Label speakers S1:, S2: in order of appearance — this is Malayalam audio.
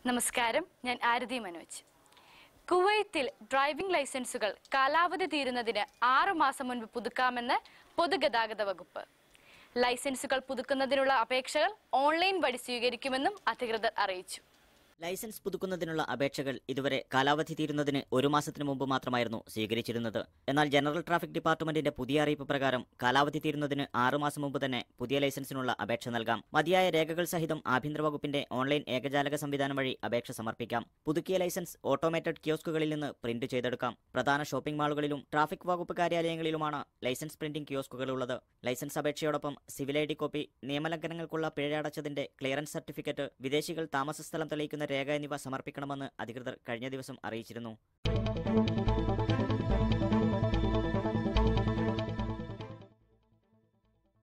S1: നമസ്കാരം ഞാൻ ആരതി മനോജ് കുവൈത്തിൽ ഡ്രൈവിംഗ് ലൈസൻസുകൾ കാലാവധി തീരുന്നതിന് ആറ് മാസം മുൻപ് പുതുക്കാമെന്ന് പൊതുഗതാഗത വകുപ്പ് ലൈസൻസുകൾ പുതുക്കുന്നതിനുള്ള അപേക്ഷകൾ ഓൺലൈൻ വഴി സ്വീകരിക്കുമെന്നും അധികൃതർ അറിയിച്ചു
S2: ലൈസൻസ് പുതുക്കുന്നതിനുള്ള അപേക്ഷകൾ ഇതുവരെ കാലാവധി തീരുന്നതിന് ഒരു മാസത്തിനു മുമ്പ് മാത്രമായിരുന്നു സ്വീകരിച്ചിരുന്നത് എന്നാൽ ജനറൽ ട്രാഫിക് ഡിപ്പാർട്ട്മെന്റിന്റെ പുതിയ അറിയിപ്പ് പ്രകാരം കാലാവധി തീരുന്നതിന് ആറു മാസം മുമ്പ് തന്നെ പുതിയ ലൈസൻസിനുള്ള അപേക്ഷ നൽകാം മതിയായ രേഖകൾ സഹിതം ആഭ്യന്തര വകുപ്പിന്റെ ഓൺലൈൻ ഏകജാലക സംവിധാനം വഴി അപേക്ഷ സമർപ്പിക്കാം പുതുക്കിയ ലൈസൻസ് ഓട്ടോമേറ്റഡ് കിയോസ്കുകളിൽ നിന്ന് പ്രിന്റ് ചെയ്തെടുക്കാം പ്രധാന ഷോപ്പിംഗ് മാളുകളിലും ട്രാഫിക് വകുപ്പ് കാര്യാലയങ്ങളിലുമാണ് ലൈസൻസ് പ്രിന്റിംഗ് കിയോസ്കുകൾ ഉള്ളത് ലൈസൻസ് അപേക്ഷയോടൊപ്പം സിവിൽ ഐ ഡി കോപ്പി നിയമലംഘനങ്ങൾക്കുള്ള പിഴ അടച്ചതിന്റെ ക്ലിയറൻസ് സർട്ടിഫിക്കറ്റ് വിദേശികൾ താമസസ്ഥലം തെളിയിക്കുന്ന രേഖ എന്നിവ സമർപ്പിക്കണമെന്ന് അധികൃതർ കഴിഞ്ഞ ദിവസം അറിയിച്ചിരുന്നു